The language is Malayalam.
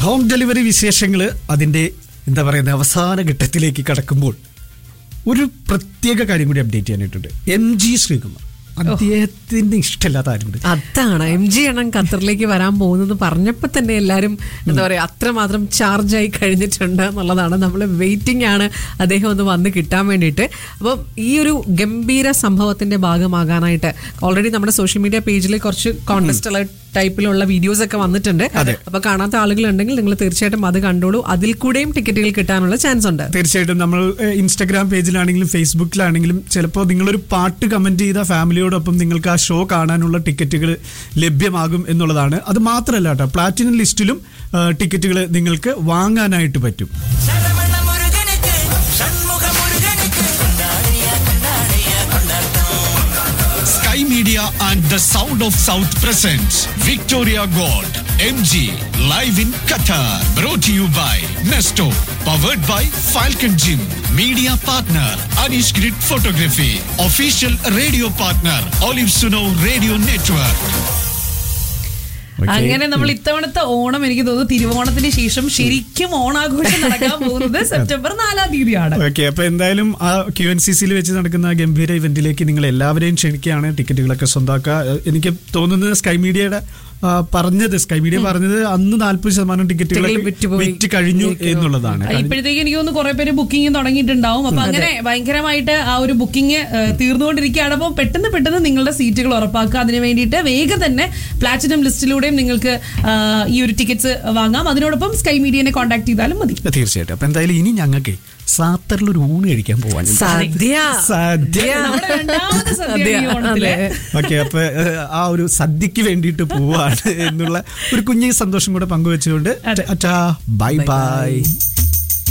ഹോം ഡെലിവറി വിശേഷങ്ങൾ അതിൻ്റെ എന്താ പറയുന്നത് അവസാന ഘട്ടത്തിലേക്ക് കടക്കുമ്പോൾ ഒരു പ്രത്യേക കാര്യം കൂടി അപ്ഡേറ്റ് ചെയ്യാനായിട്ടുണ്ട് എം ജി ശ്രീകുമാർ അദ്ദേഹത്തിന് ഇഷ്ടമില്ലാത്ത ആരുണ്ട് അതാണ് എം ജി എണ്ണം ഖത്തറിലേക്ക് വരാൻ പോകുന്നത് പറഞ്ഞപ്പോൾ തന്നെ എല്ലാവരും എന്താ പറയുക അത്രമാത്രം ചാർജ് ആയി കഴിഞ്ഞിട്ടുണ്ട് എന്നുള്ളതാണ് നമ്മൾ വെയിറ്റിംഗ് ആണ് അദ്ദേഹം ഒന്ന് വന്ന് കിട്ടാൻ വേണ്ടിയിട്ട് അപ്പം ഈ ഒരു ഗംഭീര സംഭവത്തിന്റെ ഭാഗമാകാനായിട്ട് ഓൾറെഡി നമ്മുടെ സോഷ്യൽ മീഡിയ പേജിൽ കുറച്ച് കോൺടെസ്റ്റ് ടൈപ്പിലുള്ള വീഡിയോസ് ഒക്കെ വന്നിട്ടുണ്ട് അതെ. അപ്പൊ കാണാത്ത ആളുകളുണ്ടെങ്കിൽ നിങ്ങൾ തീർച്ചയായിട്ടും അത് കണ്ടോളൂ അതിൽ കൂടെയും ടിക്കറ്റുകൾ കിട്ടാനുള്ള ചാൻസ് ഉണ്ട് തീർച്ചയായിട്ടും നമ്മൾ ഏഹ്, ഇൻസ്റ്റാഗ്രാം പേജിലാണെങ്കിലും ഫേസ്ബുക്കിലാണെങ്കിലും ചിലപ്പോൾ നിങ്ങളൊരു പാട്ട് കമന്റ് ചെയ്ത ഫാമിലിയോടൊപ്പം നിങ്ങൾക്ക് ആ ഷോ കാണാനുള്ള ടിക്കറ്റുകൾ ലഭ്യമാകും എന്നുള്ളതാണ് അത് മാത്രമല്ല കേട്ടോ പ്ലാറ്റിനം ലിസ്റ്റിലും ടിക്കറ്റുകൾ നിങ്ങൾക്ക് വാങ്ങാനായിട്ട് പറ്റും சரவண முருகனுக்கு சண்முக முருகனுக்கு கொண்டாடிய கொண்டாடிய கொண்டாட்டம் Sky Media and the Sound of South presents Victoria Gold MG live in Qatar. Brought to you by Nesto. Powered by Falcon Gym. Media partner Anish Grid Photography. Official radio partner Olive Suno Radio Network. Okay. അങ്ങനെ നമ്മൾ ഇത്തവണത്തെ ഓണം എനിക്ക് തോന്നുന്നു തിരുവോണത്തിന് ശേഷം ശരിക്കും ഓണാഘോഷം നടക്കാൻ പോകുന്നത് സെപ്റ്റംബർ നാലാം തീയതിയാണ് ഓക്കെ അപ്പൊ എന്തായാലും ആ ക്യു എൻ സി സിയിൽ വെച്ച് നടക്കുന്ന ആ ഗംഭീര ഇവന്റിലേക്ക് നിങ്ങൾ എല്ലാവരെയും ക്ഷണിക്കുകയാണ് ടിക്കറ്റുകളൊക്കെ സ്വന്തമാക്കുക ഏഹ് എനിക്ക് തോന്നുന്നത് സ്കൈ മീഡിയയുടെ ആ, പറഞ്ഞത് സ്കൈ മീഡിയ പറഞ്ഞത് അന്ന് നാല്പത് ശതമാനം ടിക്കറ്റുകൾ ടിക്കറ്റുകൾ വിറ്റുപോയി. വിറ്റ് കഴിഞ്ഞു എന്നുള്ളതാണ് ഇപ്പോഴത്തേക്ക് എനിക്ക് തോന്നുന്നു കുറെ പേര് ബുക്കിംഗ് തുടങ്ങിയിട്ടുണ്ടാവും അപ്പൊ അങ്ങനെ ഭയങ്കരമായിട്ട് ആ ഒരു ബുക്കിംഗ് തീർന്നുകൊണ്ടിരിക്കുകയാണ് അപ്പോൾ പെട്ടെന്ന് പെട്ടെന്ന് നിങ്ങളുടെ സീറ്റുകൾ ഉറപ്പാക്കുക അതിന് വേണ്ടിയിട്ട് വേഗം തന്നെ പ്ലാറ്റിനം ലിസ്റ്റിലൂടെയും നിങ്ങൾക്ക് ആ, ഈ ഒരു ടിക്കറ്റ്സ് വാങ്ങാം അതിനോടൊപ്പം സ്കൈ മീഡിയനെ കോൺടാക്ട് ചെയ്താലും മതി തീർച്ചയായിട്ടും അപ്പൊ എന്തായാലും ഇനി ഞങ്ങൾക്ക് സാത്തറിൽ ഒരു ഊണ് കഴിക്കാൻ പോവാൻ സദ്യ സദ്യ നമ്മുടെ രണ്ടാമത്തെ സദ്യ ഈ ഓണത്തിലെ അതെ. ഓക്കെ അപ്പൊ ഏഹ്, ആ ഒരു സദ്യക്ക് വേണ്ടിയിട്ട് പോവാണ് എന്നുള്ള ഒരു കുഞ്ഞു സന്തോഷം കൂടെ പങ്കുവെച്ചുകൊണ്ട് അതെ. Bye bye